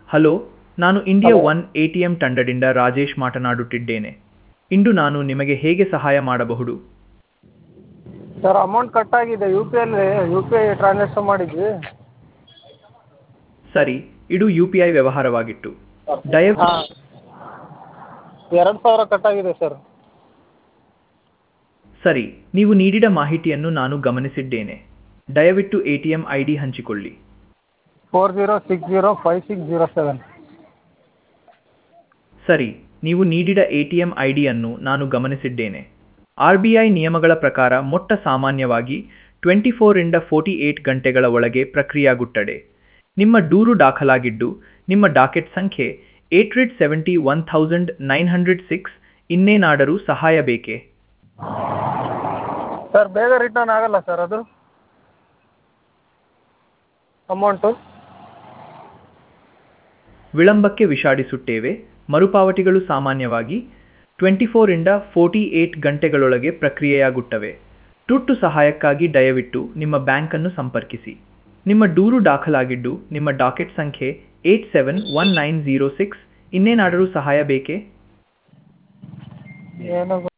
hello ನಾನು India one A T M ತಂಡದಿಂದ ರಾಜೇಶ್ ಮಾತನಾಡುತ್ತಿದ್ದೇನೆ ಇಂದು ನಾನು ನಿಮಗೆ ಹೇಗೆ ಸಹಾಯ ಮಾಡಬಹುದು ಸರ್ ಅಮೌಂಟ್ ಕಟ್ಟಾಗಿದೆ ಯು ಪಿ ಐಲಿ ಯು ಪಿ ಐ ಟ್ರಾನ್ಸಾಕ್ಷನ್ ಮಾಡಿದ್ವಿ ಸರಿ ಇದು ಯು ಪಿ ಐ ವ್ಯವಹಾರವಾಗಿತ್ತು ದಯವಿಟ್ಟು ಹಾಂ ಎರಡು ಸಾವಿರ ಕಟ್ಟಾಗಿದೆ ಸರ್ ಸರಿ ನೀವು ನೀಡಿದ ಮಾಹಿತಿಯನ್ನು ನಾನು ಗಮನಿಸಿದ್ದೇನೆ ದಯವಿಟ್ಟು A T M I D ಹಂಚಿಕೊಳ್ಳಿ four zero six zero five six zero seven ಸರಿ ನೀವು ನೀಡಿದ ಎ ಟಿ ಎಂ ಐ ಡಿಯನ್ನು ನಾನು ಗಮನಿಸಿದ್ದೇನೆ ಆರ್ ಬಿ ಐ ನಿಯಮಗಳ ಪ್ರಕಾರ ಮೊಟ್ಟ ಸಾಮಾನ್ಯವಾಗಿ ಟ್ವೆಂಟಿ ಫೋರಿಂದ ಫೋರ್ಟಿ ಏಟ್ ಗಂಟೆಗಳ ಒಳಗೆ ಪ್ರಕ್ರಿಯೆಯಾಗುತ್ತದೆ ನಿಮ್ಮ ದೂರು ದಾಖಲಾಗಿದ್ದು ನಿಮ್ಮ ಡಾಕೆಟ್ ಸಂಖ್ಯೆ eight rate seventy one thousand nine hundred six ಇನ್ನೇನಾದರೂ ಸಹಾಯ ಬೇಕೇ ಸರ್ ಬೇಗ ರಿಟರ್ನ್ ಆಗಲ್ಲ ಸರ್ ಅದು ಅಮೌಂಟು ವಿಳಂಬಕ್ಕೆ ವಿಷಾದಿಸುತ್ತೇವೆ ಮರುಪಾವತಿಗಳು ಸಾಮಾನ್ಯವಾಗಿ ಟ್ವೆಂಟಿ ಫೋರಿಂದ ಫೋರ್ಟಿ ಏಟ್ ಗಂಟೆಗಳೊಳಗೆ ಪ್ರಕ್ರಿಯೆಯಾಗುತ್ತವೆ ತುರ್ತು ಸಹಾಯಕ್ಕಾಗಿ ದಯವಿಟ್ಟು ನಿಮ್ಮ ಬ್ಯಾಂಕನ್ನು ಸಂಪರ್ಕಿಸಿ ನಿಮ್ಮ ದೂರು ದಾಖಲಾಗಿದ್ದು ನಿಮ್ಮ ಡಾಕೆಟ್ ಸಂಖ್ಯೆ eight seven one nine zero six ಇನ್ನೇನಾದರೂ ಸಹಾಯ ಬೇಕೇ ಏನೋ